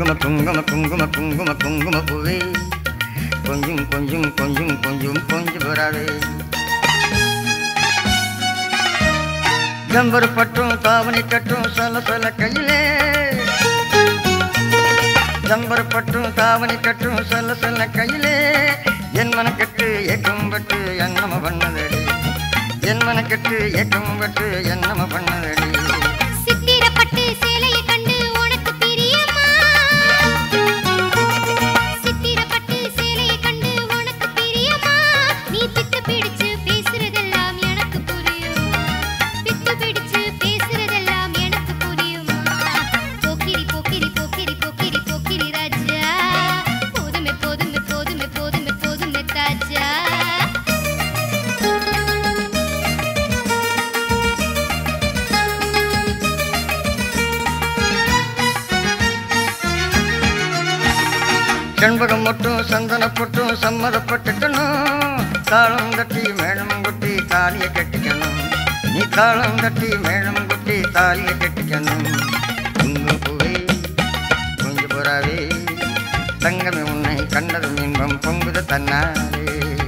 குங்கும குங்கும குங்கும குங்கும குங்கும பூவே கொஞ்சம் கொஞ்சம் கொஞ்சம் கொஞ்சம் கொஞ்சம் வராதே ஜம்பர் பட்டும் தாவணி கட்டும் சல சல கையிலே ஜம்பர் பட்டும் தாவணி கட்டும் சல சல கையிலே என் மனக்கட்டு ஏக்கம் பட்டு என்னம பண்ணதடி என் மனக்கட்டு ஏக்கம் பட்டு என்னம பண்ணதடி சித்திரப்பட்டு சேலையை கண்டு உனக்கு பிரியமா சித்திரப்பட்டு சேலையை கண்டு உனக்கு பிரியமா நீ பித்து பிடிச்சு பேசுறதெல்லாம் எனக்கு புரியுமா பித்து பிடிச்சு பேசுறதெல்லாம் எனக்கு புரியுமா போக்கிரி போக்கிரி போக்கிரி போக்கிரி போக்கிரி ராஜா போதுமே போதுமே போதுமே போதுமே போதுமே தாஜா செண்பகம் மட்டும் சந்தன பொட்டும் சம்மதப்பட்டுக்கணும் தாளம் தட்டி மேளம் கொட்டி தாலியை கட்டிக்கணும் நீ தாளம் தட்டி மேளம் கொட்டி தாலியை கட்டிக்கணும் குங்கும பூவே கொஞ்சம் புறாவே தங்கமே உன்னை கண்டதும் இன்பம் பொங்குது தன்னாரே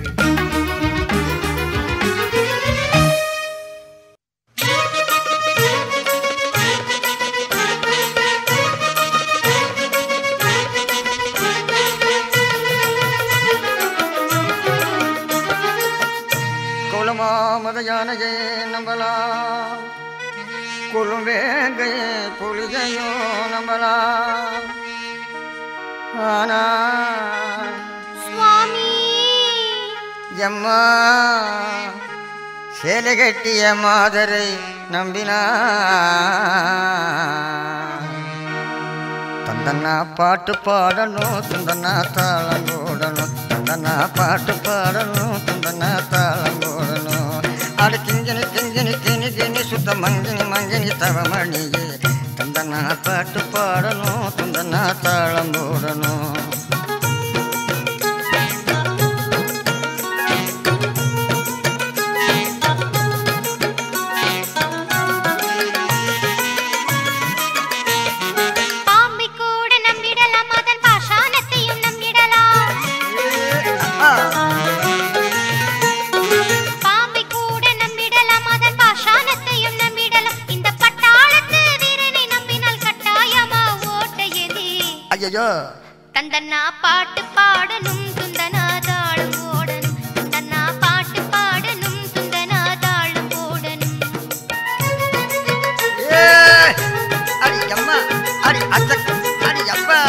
குலமாமத யானையே நம்பலாம் குலும் வேங்கையே புலிகையோ நம்பலாம் ஆனா சுவாமி எம்மா சேலை கட்டிய மாதரை நம்பினா தந்தன்னா பாட்டு பாடணும் தந்தன்னா தாளம் போடணும் தந்தன்னா பாட்டு பாடணும் தந்தன்னா தாளம் போடணும் அடு கிஞ்சினி கிஞ்சினி கிணி கிணி சுத்த மங்கினி மங்கினி தவமணியே தந்தன்னா பாட்டு பாடணும் தந்தன்னா தாளம் போடணும் பாம்பை கூட நம்பிடலாம் அதன் பாஷாணத்தையும் நம்பிடலாம் பாம்பை கூட நம்பிடலாம் அதன் பாஷாணத்தையும் நம்பிடலாம் இந்த பட்டாளத்து வீரனை நம்பினால் கட்டாயமா ஓட்ட எதி ஐயோ தந்தன்னா பாட்டு பாடணும் துந்தனா தாளம் போடணும் தந்தன்னா பாட்டு பாடணும் துந்தனா தாளம் போடணும் ஏய்! அடி அம்மா அடி அச்சக் அடி அப்பா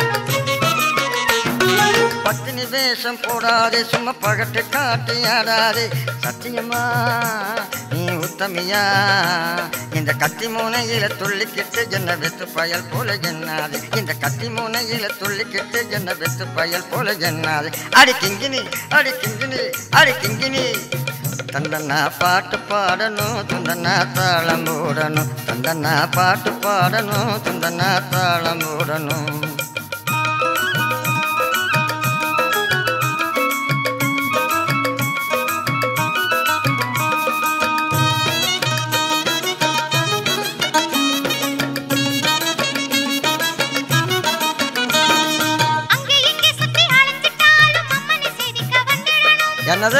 பத்தினி வேஷம் போடாதே சும்மா பகட்டு காட்டி ஆடாதே சத்தியமா நீ உத்தமியா இந்த கத்தி முனையில துள்ளிக்கிட்டு என்ன வெத்து பயல் போல எண்ணாது இந்த கத்தி முனையில துள்ளிக்கிட்டு என்ன வெத்து பயல் போல எண்ணாது அடி கிங்கினி அடி கிங்கினி அடி கிங்கினி தந்தன்னா பாட்டு பாடணும் தந்தன்னா தாளம் போடணும் தந்தன்னா பாட்டு பாடணும் தந்தன்னா தாளம் போடணும் அங்கே இங்கே சுத்தி அலைஞ்சிட்டாலும் அம்மனை சேவிக்க வந்துடணும் என்னது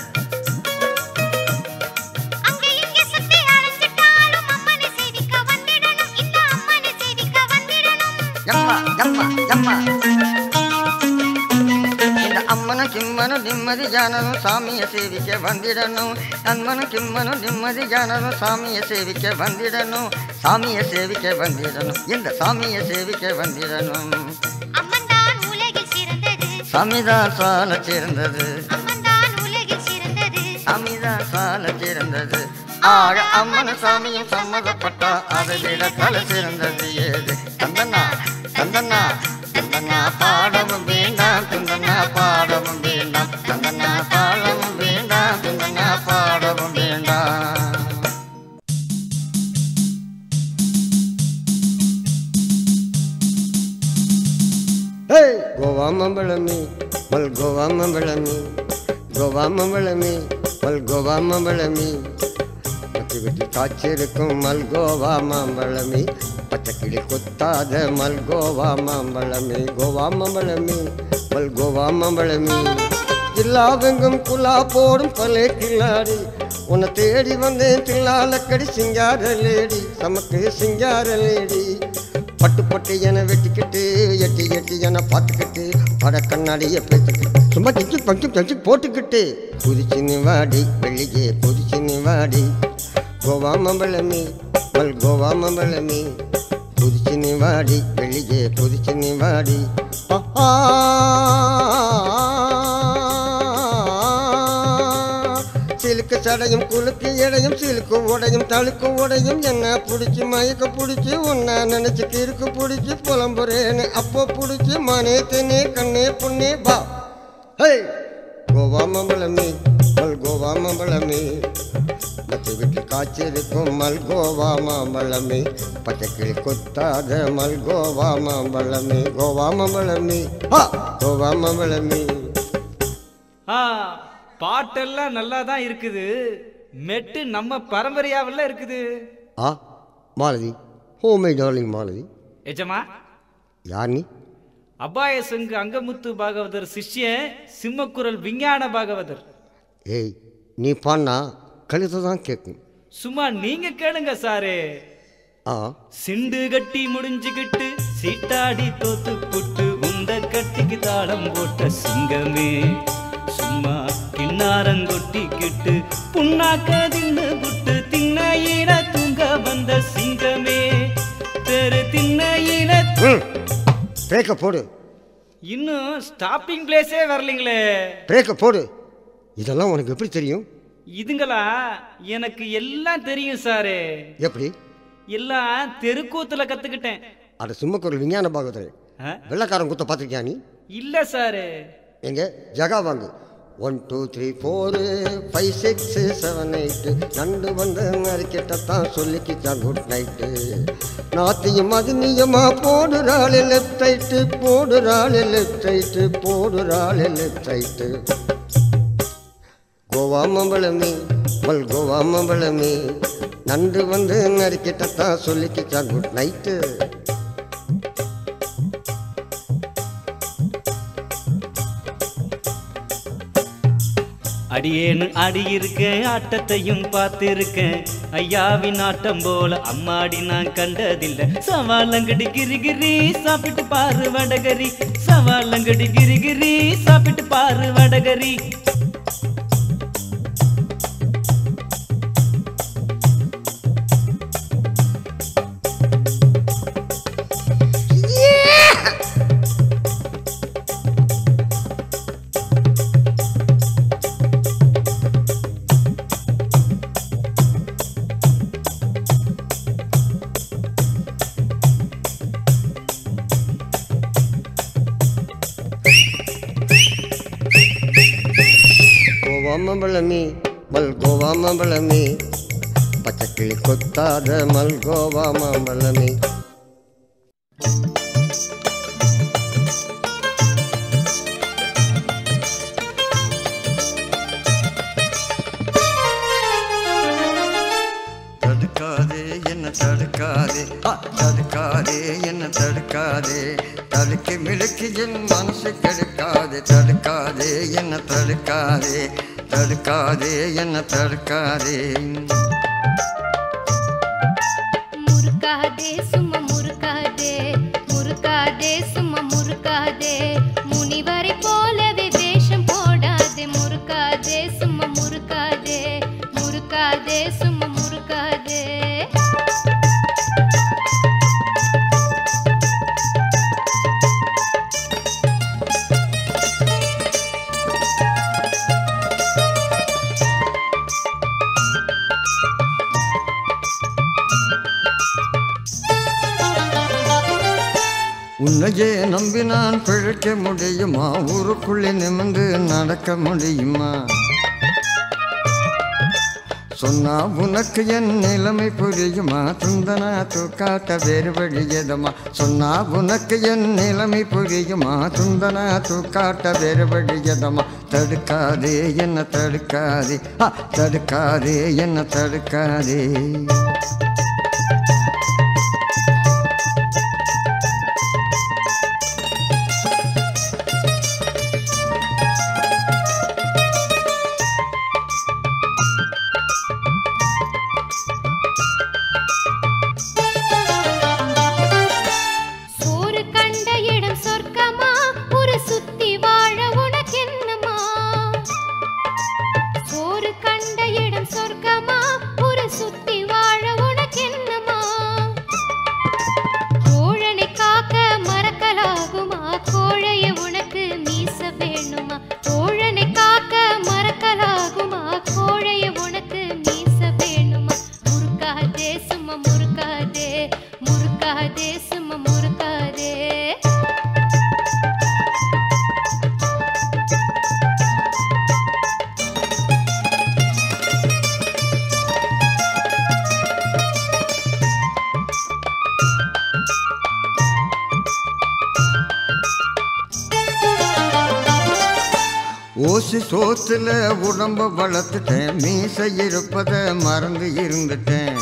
அங்கே இங்கே சுத்தி அலைஞ்சிட்டாலும் அம்மனை சேவிக்க வந்துடணும் இந்த அம்மனை சேவிக்க வந்துடணும் எம்மா எம்மா எம்மா இந்த அம்மனும் கிம்மனும் நிம்மதி ஜானனும் சாமியை சேவிக்க வந்திடணும் அம்மனும் கிம்மனும் நிம்மதி ஜானனும் சாமியை சேவிக்க வந்திடணும் சாமியை சேவிக்க வந்திடணும் இந்த சாமியை சேவிக்க வந்திடணும் அம்மன் தான் உலகில் சிறந்தது சாமிதான் சால சேர்ந்தது அம்மன் தான் உலகில் சிறந்தது சாமிதான் சால சேர்ந்தது ஆக அம்மனும் சாமியும் சம்மதப்பட்டா அதை விட தலை சிறந்தது ஏது தந்தனா தந்தனா தந்தனா பாடவும் வேண்டாம் தந்தனா பாடவும் வேண்டாம் தந்தனா பாடவும் வேண்டாம் தந்தனா பாடவும் வேண்டாம் ಗೋವಾ ಮಂಬಳಮಿ ಮಲ್ ಗೋವಾ ಮಂಬಳಮಿ ಗೋವಾ ಮಂಬಳಮಿ ಮಲ್ ಗೋವಾ ಮಂಬಳಮಿ பச்சை வெட்டி காய்ச்சிருக்கும் மல்கோவா மாம்பழமே பச்சை கிளி கொத்தாத மல்கோவா மாம்பழமே கோவா மாம்பழமே மல்கோவா மாம்பழமே எல்லாவெங்கும் குலா போடும் பலே கில்லாடி உன்னை தேடி வந்தேன் தில்லாலக்கடி சிங்கார லேடி சமக்கு சிங்கார லேடி பட்டு பட்டு என வெட்டிக்கிட்டு எட்டி எட்டி என பார்த்துக்கிட்டு பட கண்ணாடிய பேத்துக்கிட்டு சும்மா டிச்சு பஞ்சு பஞ்சு போட்டுக்கிட்டு புதிச்சின்னு வாடி வெள்ளியே புதிச்சின்னு வாடி கோவா மம்பளமி மல் கோவா மம்பளமி புதிச்சின்னு வாடி வெள்ளியே புதிச்சின்னு வாடி சிலுக்கு சடையும் குலுக்கு இடையும் சிலுக்கு உடையும் தழுக்கு உடையும் என்ன பிடிச்சி மயக்க பிடிச்சி உன்னை நினைச்சு கிறுக்கு பிடிச்சி புலம்புறேன்னு அப்போ பிடிச்சி மனே தென்னே கண்ணே பொண்ணே பா ஹே கோவா மம்பளமே மல் கோவா மம்பளமே பச்சை வீட்டில் காய்ச்சிருக்கும் மல்கோவா மாம்பழமே பச்சை கிளி கொத்தாத மல்கோவா மாம்பழமே கோவா மாம்பழமே ஹா கோவா மாம்பழமே ஆ பாட்டெல்லாம் நல்லா தான் இருக்குது மெட்டு நம்ம பரம்பரையாவில் இருக்குது ஆ Malathi oh my darling Malathi எஜமா யார் நீ அபாய சங்கு அங்கமுத்து பாகவதர் சிஷ்யன் சிம்மக்குரல் விஞ்ஞான பாகவதர் ஏய் நீ பாடினா கழுத்தை தான் கேட்கும் சும்மா நீங்க கேளுங்க சாரு ஆ சிண்டு கட்டி முடிஞ்சுக்கிட்டு சீட்டாடி தோத்து புட்டு உந்த கட்டிக்கு தாளம் போட்ட சிங்கமே சும்மா கிண்ணாரங்கொட்டிக்கிட்டு புண்ணாக்க தின்னு புட்டு திண்ணையில தூங்க வந்த சிங்கமே தெரு திண்ணையில ம் பிரேக்கை போடு இன்னும் ஸ்டாப்பிங் பிளேஸே வரலைங்களே பிரேக்கை போடு இதெல்லாம் உனக்கு எப்படி தெரியும் இதுங்களா எனக்கு எல்லாம் தெரியும் சாரு எப்படி எல்லாம் தெருக்கூத்துல கத்துக்கிட்டேன் அட சிம்மக்குரல் விஞ்ஞான பாகவதரே ஆ? வெள்ளக்காரன் குத்த பார்த்துருக்கியா நீ இல்ல சாரு எங்க ஜகா வாங்கு one two three four five six seven eight நண்டு வந்து நறுக்கிட்டத்தான் சொல்லிக்கிச்சான் குட் நைட்டு நாத்தியம் அதினியமா போடுறாள் லெஃப்ட் ரைட்டு போடுறாள் லெஃப்ட் ரைட்டு போடுறாள் லெஃப்ட் ரைட்டு கோவா மம்பளமே மல் கோவா மம்பளமே நண்டு வந்து நறுக்கிட்டத்தான் சொல்லிக்கிச்சான் குட் நைட்டு அடியேன்னு அடி இருக்கேன் ஆட்டத்தையும் பார்த்திருக்கேன் ஐயாவின் ஆட்டம் போல அம்மாடி நான் கண்டதில்லை சவாலங்கடி கிரிகிரி சாப்பிட்டு பாரு வடகரி சவாலங்கடி கிரிகிரி சாப்பிட்டு பாரு வடகரி கோவா மம்பளமி மல் கோவா மம்பளமி பச்சைக்கிளி கொத்தாத மல் கோவா மம்பளமி தடுக்காதே என்ன தடுக்காதே ஆ, தடுக்காதே என்ன தடுக்காதே தடுக்கி மிடுக்கி என் மனசு கெடுக்காதே தடுக்காதே என்ன தடுக்காதே தடுக்காதே என்ன தடுக்காதே முறுக்காதே சும்மா முறுக்காதே முறுக்காதே சும்மா முறுக்காதே முனிவரை போலவே வேஷம் போடாதே முறுக்காதே சும்மா முறுக்காதே முறுக்காதே சும்மா முறுக்காதே உன்னையே நம்பி நான் பிழைக்க முடியுமா ஊருக்குள்ளே நிமிர்ந்து நடக்க முடியுமா சொன்னா உனக்கு என் நிலைமை புரியுமா துந்தனா தூக்காட்ட வேறு வழியதமா சொன்னா உனக்கு என் நிலைமை புரியுமா துந்தனா தூக்காட்ட வேறு வழியதமா தடுக்காதே என்ன தடுக்காதே ஆ, தடுக்காதே என்ன தடுக்காதே சோறு கண்ட இடம் சொர்க்கமா ஒரு சுத்தி வாழ உனக்கு என்னமா சோறு கண்ட இடம் சொர்க்கமா ஒரு சுத்தி வாழ உனக்கு என்னமா கோழனை காக்க மறக்கலாகுமா கோழைய உனக்கு மீச வேணுமா கோழனை காக்க மறக்கலாகுமா கோழைய உனக்கு மீச வேணுமா முறுக்காதே சும்மா முறுக்காதே முறுக்காதே சும்மா முறுக்காதே ஓசி சோத்துல உடம்ப வளர்த்துட்டேன் மீசை இருப்பத மறந்து இருந்துட்டேன்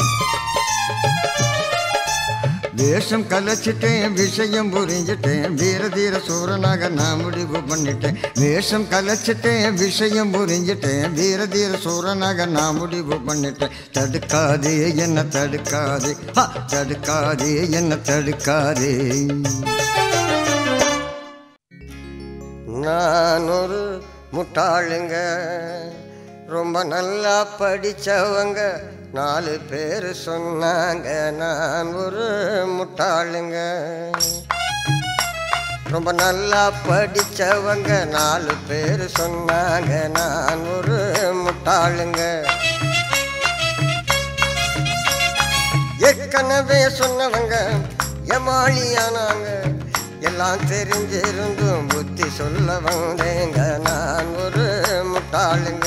வேஷம் கலைச்சிட்டேன் விஷயம் புரிஞ்சிட்டேன் வீர தீர சூரனாக நான் முடிவு பண்ணிட்டேன் வேஷம் கலைச்சிட்டேன் விஷயம் புரிஞ்சிட்டேன் வீர தீர சூரனாக நான் முடிவு பண்ணிட்டேன் தடுக்காதே என்ன தடுக்காதே ஹா, தடுக்காதே என்ன தடுக்காதே நான் ஒரு முட்டாளுங்க ரொம்ப நல்லா படிச்சவங்க நாலு பேர் சொன்னாங்க நான் ஒரு முட்டாளுங்க ரொம்ப நல்லா படிச்சவங்க நாலு பேர் சொன்னாங்க நான் ஒரு முட்டாளுங்க ஏற்கனவே சொன்னவங்க எமாளியானாங்க எல்லாம் தெரிஞ்சிருந்தும் புத்தி சொல்ல வந்தேங்க நான் ஒரு முட்டாளுங்க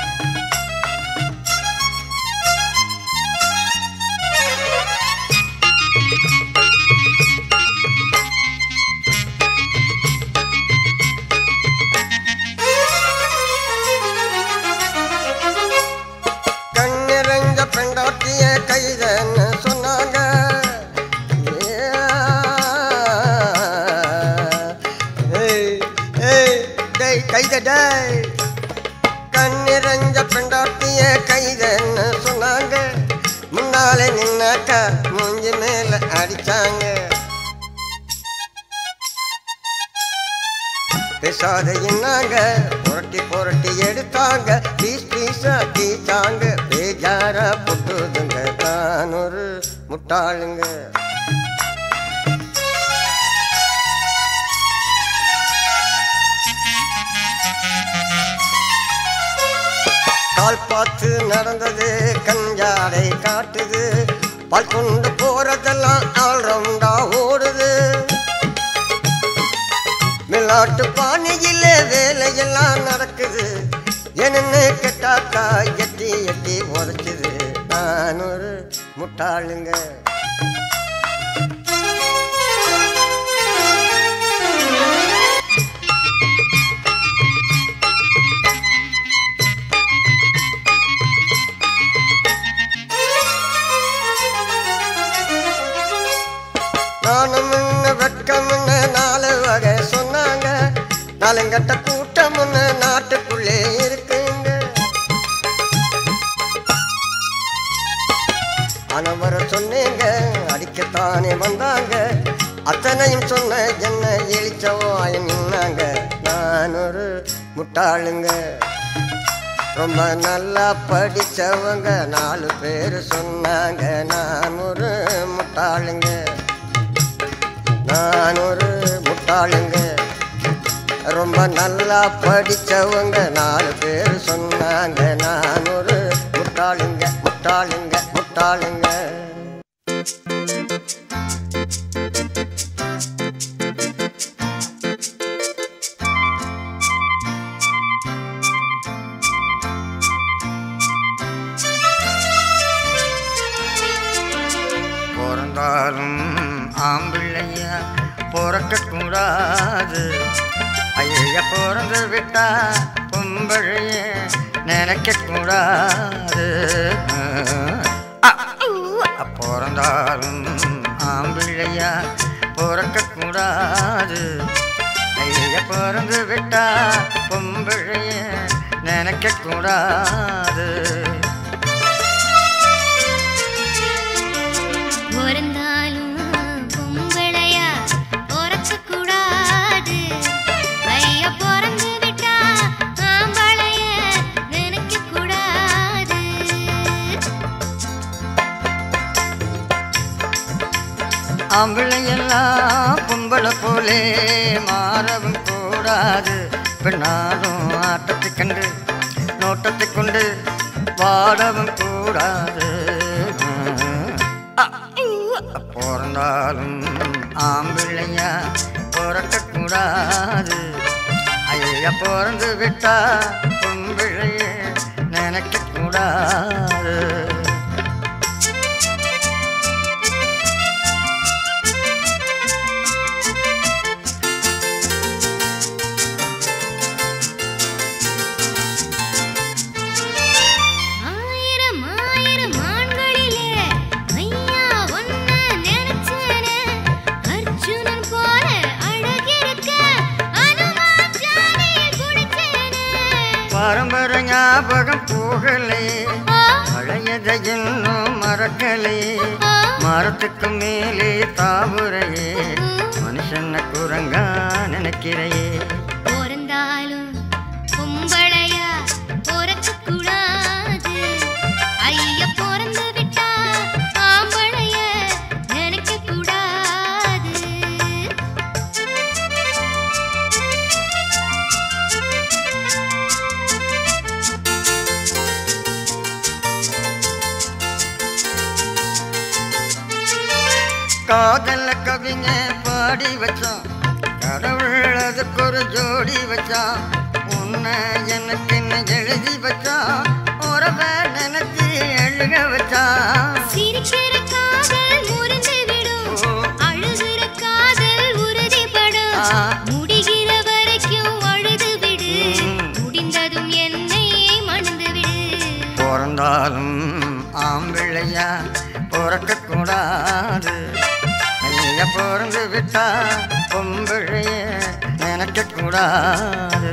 கண்ணிறஞ்ச பெண்டாட்டிய கைதன்னு சொன்னாங்க ஏய், ஏய், டேய், கைத டேய். கண்ணிறஞ்ச பெண்டாட்டிய கைதன்னு சொன்னாங்க முன்னாலே நின்னாக்கா மூஞ்சி மேல அடிச்சாங்க பேசாத என்னாங்க புரட்டி புரட்டி எடுத்தாங்க பீஸ் பீஸா தீச்சாங்க பேஜாரா புட்டுதுங்க நான் ஒரு முட்டாளுங்க கால் பார்த்து நடந்தது கஞ்சாடை காட்டுது பால் கொண்டு போறதெல்லாம் ஆள் ரவுண்டா ஓடுது மிளாட்டு பானையில வேலையெல்லாம் நடக்குது என்னன்னு கேட்டாக்கா எட்டி எட்டி உதச்சுது நான் ஒரு முட்டாளுங்க நானும் முன்ன வெட்கம்னு நாலு வகை சொன்னாங்க நாலுங்கட்ட கூட்டம்னு நாட்டுக்குள்ளே இருக்குங்க அனவர சொன்னீங்க அடிக்கத்தானே வந்தாங்க அத்தனையும் சொன்ன என்ன இழிச்சவாய் நின்னாங்க நான் ஒரு முட்டாளுங்க ரொம்ப நல்லா படிச்சவங்க நாலு பேர் சொன்னாங்க நான் ஒரு முட்டாளுங்க நான் ஒரு முட்டாளுங்க ரொம்ப நல்லா படிச்சவங்க நாலு பேர் சொன்னாங்க நான் ஒரு முட்டாளுங்க முட்டாளுங்க முட்டாளுங்க ஆம்பிள்ளையா பிறக்க கூடாது ஐயா பிறந்து விட்டா பொம்பழைய நினைக்க கூடாது அ, அ, பிறந்தாலும் ஆம்பிள்ளையா பிறக்க கூடாது ஐயா பிறந்து விட்டா பொம்பழைய நினைக்க கூடாது பிறந்தாலும் பொம்பளையா பிறக்கக் கூடாது. ஐயா பிறந்து விட்டா ஆம்பளைய நினைக்கக் கூடாது. ஆம்பிள்ளையெல்லாம் பொம்பளை போலே மாறவும் கூடாது பெண்ணாலும் ஆட்டத்தை கண்டு நோட்டத்தை கொண்டு வாடவும் கூடாது அ, பிறந்தாலும் ஆம்பிள்ளையா பிறக்க கூடாது ஐயா பிறந்து விட்டா பொம்பிள்ளைய நினைக்க கூடாது ஆயிரம் ஆயிரம் ஆண்களிலே ஐயா ஒன்ன நினைச்சேனே. அர்ஜுனன் போல அழகிருக்க அனுமான் ஜாதியில் குடிச்சேனே. பரம்பரை ஞாபகம் போகலே ஆ, பழையதை இன்னும் மறக்கலே ஆ, மரத்துக்கு மேலே தாவுரையே ம். மனுஷன குரங்கா நினைக்கிறையே பிறந்தாலும் பொம்பளையா பிறக்கக் கூடாது. ஐயா பிறந்து விட்டா ஆம்பளைய நினைக்கக் கூடாது. காதல்ல கவிஞ பாடி வச்சான் கடவுள் அதுக்கு ஒரு ஜோடி வச்சான் உன்னை எனக்கு என்ன எழுதி வச்சான் உறவை நினைச்சு எழுக வச்சான் சிரிக்கிற காதல் முறிந்து விடும். அழுகிற காதல் உறுதிப்படும். ஆ. முடிகிற வரைக்கும் அழுது விடு. ம். முடிந்ததும் என்னை மணந்து விடு பிறந்தாலும் ஆம்பிள்ளையா பிறக்க கூடாது ஐயா பிறந்து விட்டா பொம்பிழைய நினைக்க கூடாது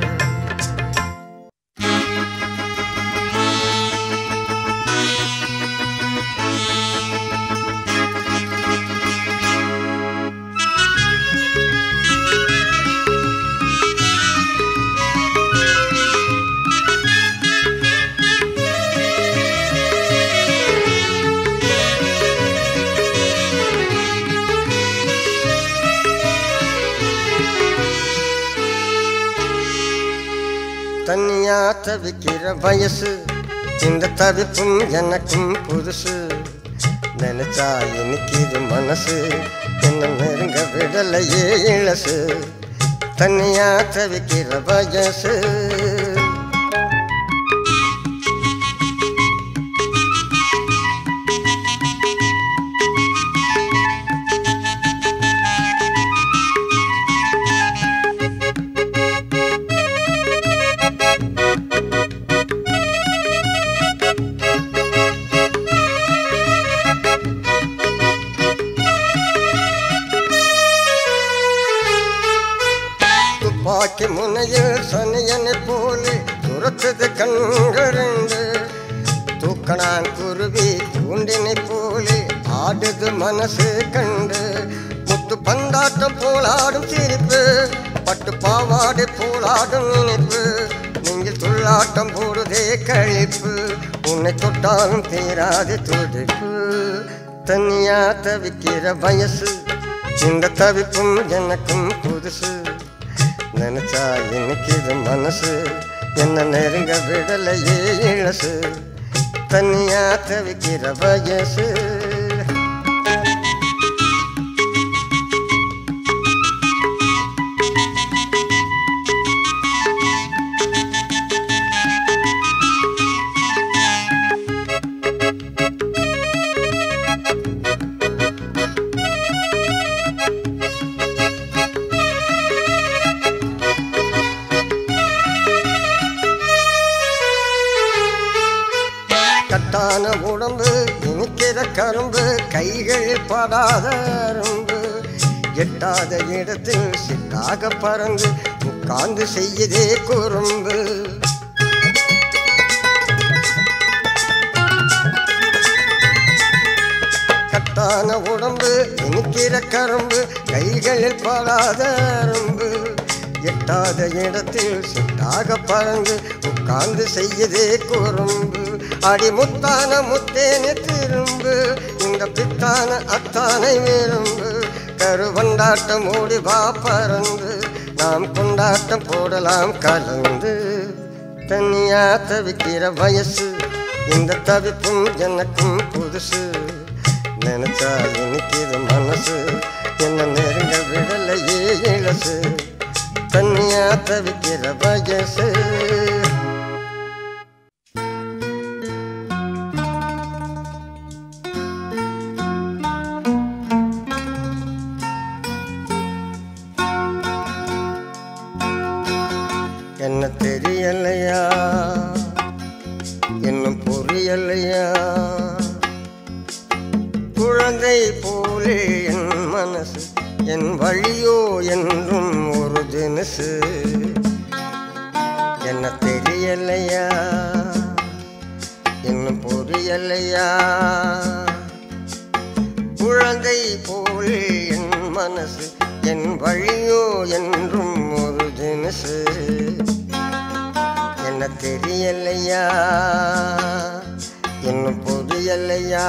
தனியா தவிக்கிற வயசு இந்த தவிப்பும் எனக்கும் புதுசு நினைச்சா இனிக்குது மனசு என்ன நெருங்க விடலையே இளசு தனியா தவிக்கிற வயசு துப்பாக்கி முனையில் சனியனை போலே துரத்துது கண்கரண்டு தூக்கணான் குருவி கூண்டினை போலே ஆடுது மனசு கண்டு முத்து பந்தாட்டம் போலாடும் சிரிப்பு பட்டு பாவாடை போலாடும் நினைப்பு நீங்கள் துள்ளாட்டம் போடுதே கழிப்பு உன்னை தொட்டாலும் தீராது துடிப்பு தனியா தவிக்கிற வயசு இந்த தவிப்பும் எனக்கும் புதுசு நினைச்சா இன்னைக்கு இது மனசு என்ன நெருங்க விடலையே இழசு தனியா தவிக்கிற வயசு கட்டான உடம்பு இனிக்கிற கரும்பு கைகளில் படாத அரும்பு எட்டாத இடத்தில் சிட்டாக பறந்து உட்கார்ந்து செய்யுதே குறும்பு கட்டான உடம்பு இனிக்கிற கரும்பு கைகளில் படாத அரும்பு எட்டாத இடத்தில் சிட்டாக பறந்து உட்கார்ந்து செய்யுதே குறும்பு அடிமுத்தான முத்தேனே திரும்பு இந்த பித்தான அத்தானை விரும்பு கருவண்டாட்டம் ஓடி வா பறந்து நாம் கொண்டாட்டம் போடலாம் கலந்து தனியா தவிக்கிற வயசு இந்த தவிப்பும் எனக்கும் புதுசு நினைச்சா இனிக்குது மனசு என்ன நெருங்க விடலையே இழசு தனியா தவிக்கிற வயசு என்ன தெரியலையா இன்னும் புரியலையா குழந்தை போலே என் மனசு என் வழியோ என்றும் ஒரு தினசு என்ன தெரியலையா இன்னும் புரியலையா குழந்தை போலே என் மனசு என் வழியோ என்றும் ஒரு தினசு என்ன தெரியலையா இன்னும் புரியலையா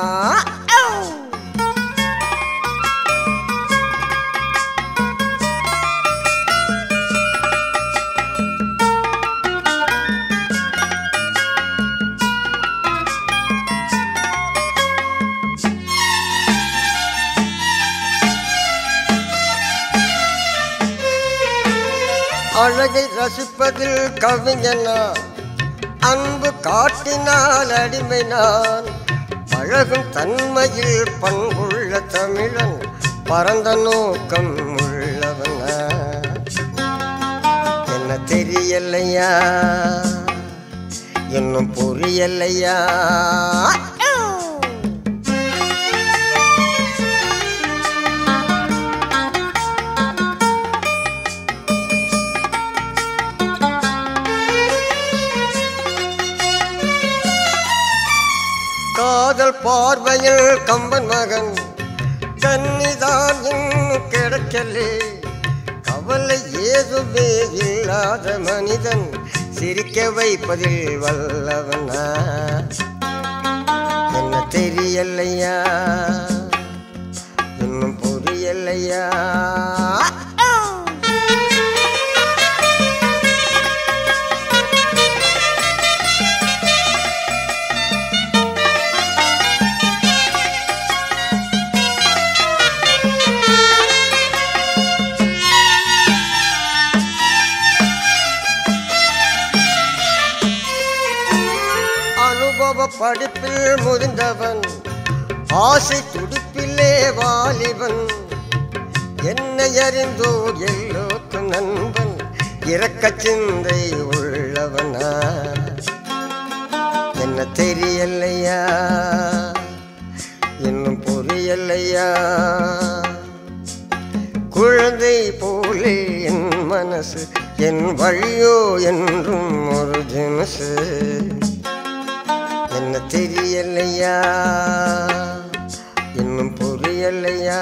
அழகை ரசிப்பதில் கவிஞன் நான் அன்பு காட்டினால் அடிமை நான் பழகும் தன்மையில் பண்புள்ள தமிழன் பரந்த நோக்கம் உள்ளவன் நான். என்ன தெரியலையா இன்னும் புரியலையா காதல் பார்வையில் கம்பன் மகன் கன்னிதான் இன்னும் கிடைக்கலே கவலை ஏதுமே இல்லாத மனிதன் சிரிக்க வைப்பதில் வல்லவனா என்ன தெரியலையா இன்னும் புரியலையா அனுபவ படிப்பில் முதிர்ந்தவன் ஆசை துடிப்பிலே வாலிபன் என்னை அறிந்தோர் எல்லோத்து நண்பன் இறக்க சிந்தை உள்ளவனா என்ன தெரியலையா இன்னும் புரியலையா குழந்தை போலே என் மனசு என் வழியோ என்றும் ஒரு தினசு என்ன தெரியலையா இன்னும் புரியலையா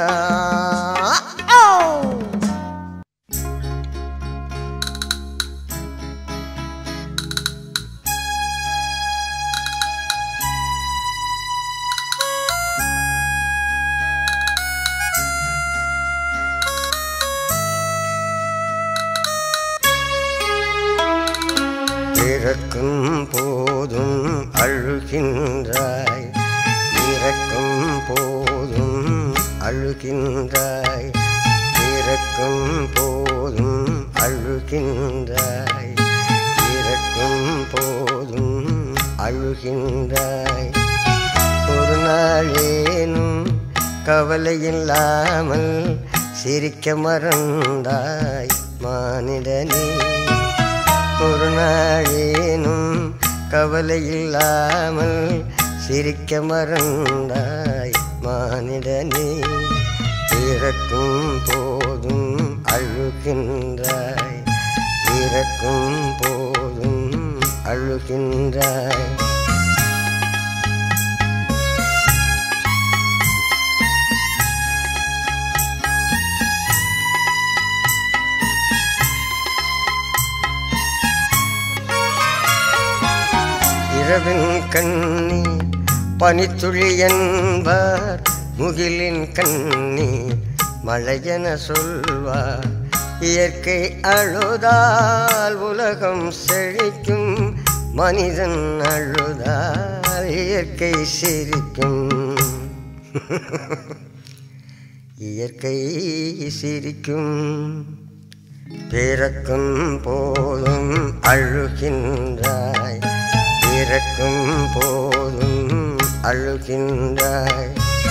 பிறக்கும் போதும் அழுகின்றாய் இறக்கும் போதும் அழுகின்றாய் பிறக்கும் போதும் அழுகின்றாய் இறக்கும் போதும் அழுகின்றாய் ஒரு நாளேனும் கவலை இல்லாமல் சிரிக்க மறந்தாய் மானிடனே ஒரு நாளேனும் கவலை இல்லாமல் சிரிக்க மறந்தாய் மானிடனே பிறக்கும் போதும் அழுகின்றாய் பிறக்கும் போதும் அழுகின்றாய் இரவின் கண்ணி பனித்துளி என்பார் முகிலின் கண்ணி மழையென சொல்வார் இயற்கை அழுதால் உலகம் செழிக்கும் மனிதன் அழுதால் இயற்கை சிரிக்கும் இயற்கை சிரிக்கும் பிறக்கும் போதும் அழுகின்றாய் பிறக்கும் போதும் அழுகின்றாய்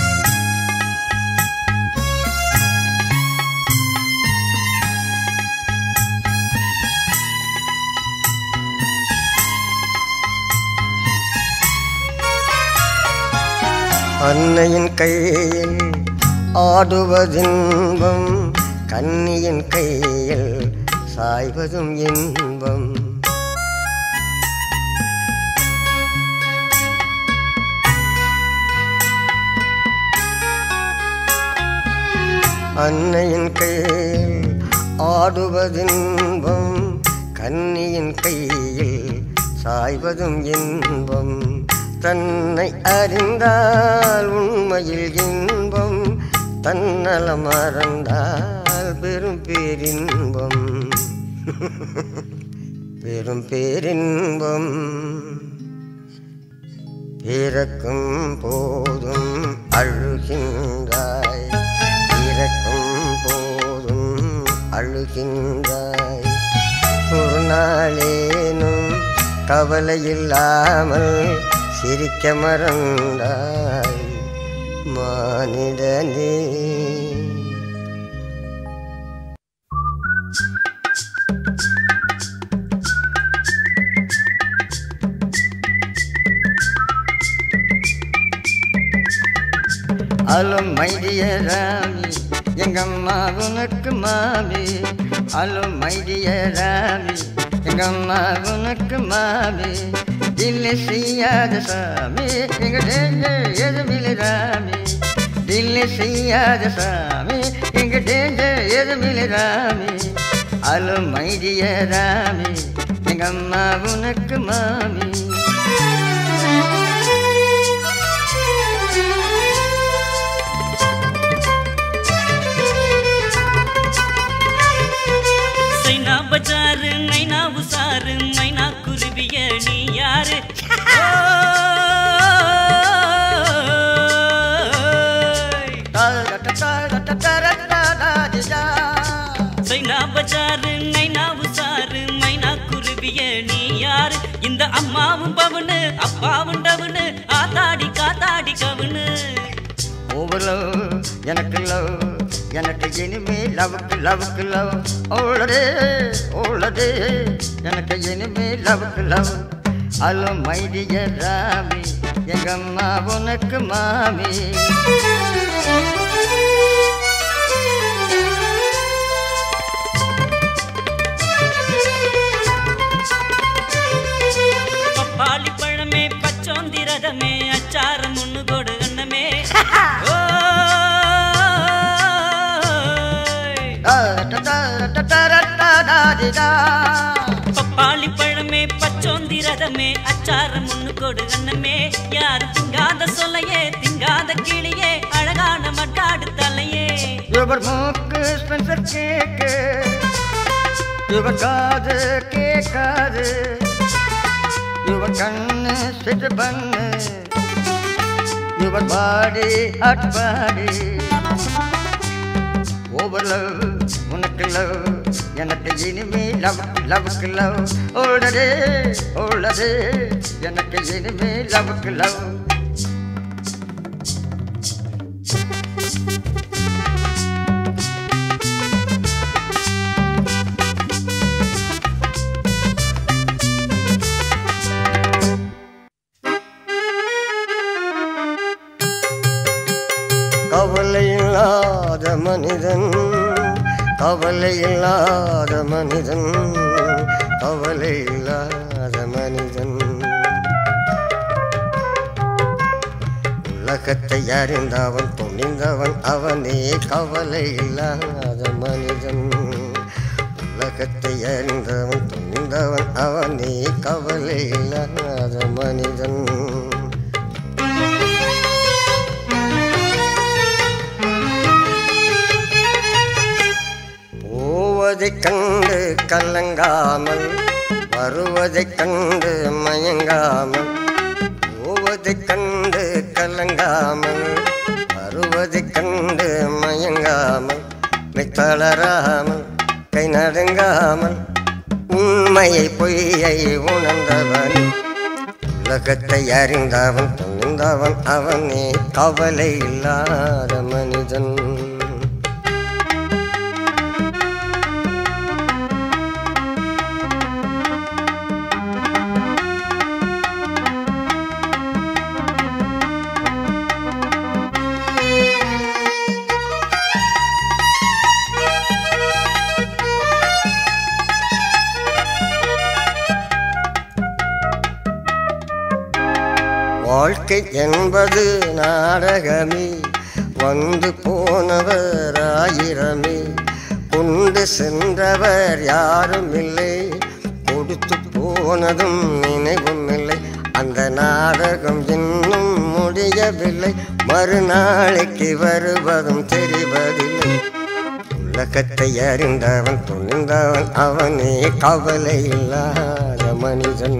அன்னையின் கையில் ஆடுவதின்பம் கன்னியின் கையில் சாய்வதும் இன்பம் அன்னையின் கையில் ஆடுவதின்பம் கன்னியின் கையில் சாய்வதும் இன்பம் தன்னை அறிந்தால் உண்மையில் இன்பம் தன்னலம் மறந்தால் பெரும் பேரின்பம் பெரும் பேரின்பம் பிறக்கும் போதும் அழுகின்றாய் பிறக்கும் போதும் அழுகின்றாய் ஒரு நாளேனும் கவலை இல்லாமல் சிரிக்க மறந்தாய் மானிடனே அலோ மைடிய ராமி எங்கம்மா உனக்கு மாமி அலோ மைடிய ராமி எங்கம்மா உனக்கு மாமி இல்லை செய்யாத சாமி எங்க டேஞ்சர் எதுமில்லை ராமி இல்லை செய்யாத சாமி எங்க டேஞ்சர் எதுமில்லை ராமி அலோ மைடிய ராமி எங்கம்மா உனக்கு மாமி சைனா பஜாரு நைனா உசாரு மைனா குருவிய நீ யாரு சைனா பஜாரு நைனா உசாரு மைனா குருவிய நீ யாரு இந்த அம்மாவும் பவுனு அப்பாவும் டவுனு ஆத்தாடி காத்தாடி கவுனு ஓவர் லவ் எனக்கு லவ் எனக்கு இனிமே லவ்க்கு லவ்க்கு லவ் ஓடதே ஓடதே எனக்கு இனிமே லவ்க்கு லவ் அலோ மைடிய ராமி எங்க அம்மா உனக்கு மாமி பப்பாளி பழமே பச்சோந்தி ரதமே அச்சாரம் ஒண்ணு கொடு அண்ணமே பப்பாளி பழமே பச்சோந்தி ரதமே அச்சாரம் ஒண்ணு கொடு அண்ணமே யாரு திங்காத சொல்லையே திங்காத கிளியே அழகான மட்டாடு தலையே இவர் மூக்கு ஸ்பென்சர் கேக்கு இவர் காது கேட்காது இவர் கண்ணு சிட்டு பண்ணு இவர் பாடி அட்பாடி ஓவர் லவ் உனக்கு லவ் எனக்கு இனிமே லவ் லவ்க்கு லவ் ஓடதே ஓடதே எனக்கு இனிமே லவ்க்கு லவ் மனிதன் கவலை இல்லாத மனிதன் கவலை இல்லாத மனிதன் உலகத்தை அறிந்தவன் துணிந்தவன் அவனே கவலை இல்லாத மனிதன் உலகத்தை அறிந்தவன் துணிந்தவன் அவனே கவலை இல்லாத மனிதன் போவதைக் கண்டு கலங்காமல் வருவதைக் கண்டு மயங்காமல் போவதைக் கண்டு கலங்காமல் வருவதைக் கண்டு மயங்காமல் மெத்தளராமல் கை நடுங்காமல் உண்மையை பொய்யை உணர்ந்தவன் உலகத்தை அறிந்தவன் துணிந்தவன் அவனே கவலை இல்லாத மனிதன் வாழ்க்கை என்பது நாடகமே வந்து போனவர் ஆயிரமே கொண்டு சென்றவர் யாரும் இல்லை கொடுத்து போனதும் நினைவும் இல்லை அந்த நாடகம் இன்னும் முடியவில்லை மறுநாளைக்கு வருவதும் தெரிவதில்லை உலகத்தை அறிந்தவன் துணிந்தவன் அவனே கவலை இல்லாத மனிதன்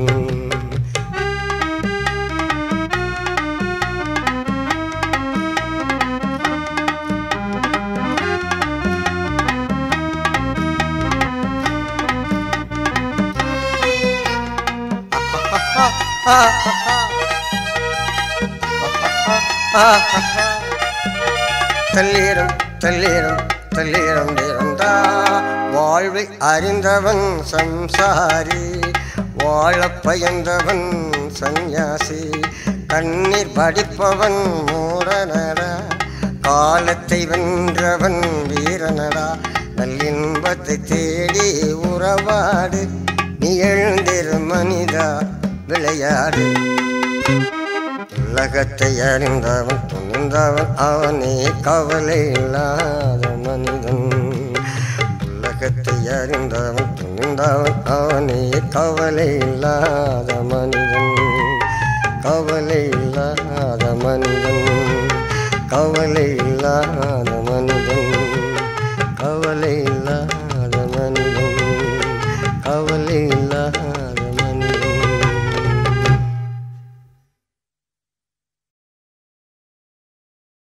தள்ளீரம் தள்ளீரம் தள்ளீரம் இருந்தா வாழ்வை அறிந்தவன் சம்சாரி வாழ பயந்தவன் சந்நியாசி கண்ணீர் படிப்பவன் மூடனடா காலத்தை வென்றவன் வீரனடா நல்லின்பத்தை தேடி உறவாடு நீ எழுந்திரு மனிதா விளையாடு உலகத்தை அறிந்தவன் துணிந்தவன் அவனே கவலை இல்லாத மனிதன் உலகத்தை அறிந்தவன் துணிந்தவன் அவனே கவலை இல்லாத மனிதன் கவலை இல்லாத மனிதன்